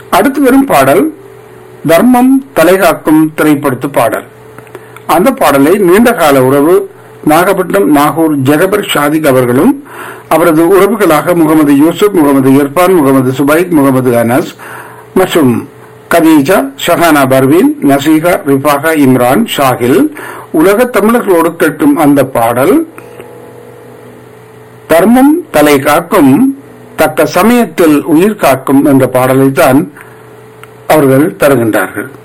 அடுத்து வரும் பாடல் தர்மம் தலைகாக்கும் திரைப்படத்து பாடல் அந்த பாடலை நீண்ட கால உறவு நாகப்பட்டினம் நாகூர் ஜெகபர் ஷாதிக் அவர்களும் அவரது உறவுகளாக முகமது யூசுப் முகமது இர்பான் முகமது சுபைத் முகமது அனஸ் மற்றும் கதீஜா ஷஹானா பர்வீன் நசீகா ரிஃபாகா இம்ரான் ஷாகில் உலக தமிழர்களோடு கேட்கும் அந்த பாடல் தர்மம் தலை காக்கும் தக்க சமயத்தில் உயிர் காக்கும் என்ற பாடலைத்தான் அவர்கள் தருகின்றார்கள்